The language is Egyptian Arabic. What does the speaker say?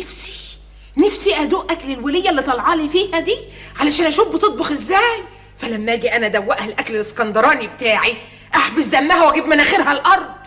نفسي نفسي ادوق اكل الوليه اللي طالعه لي فيها دي علشان اشوف بتطبخ ازاي فلما اجي انا ادوقها الاكل الاسكندراني بتاعي احبس دمها واجيب مناخيرها الارض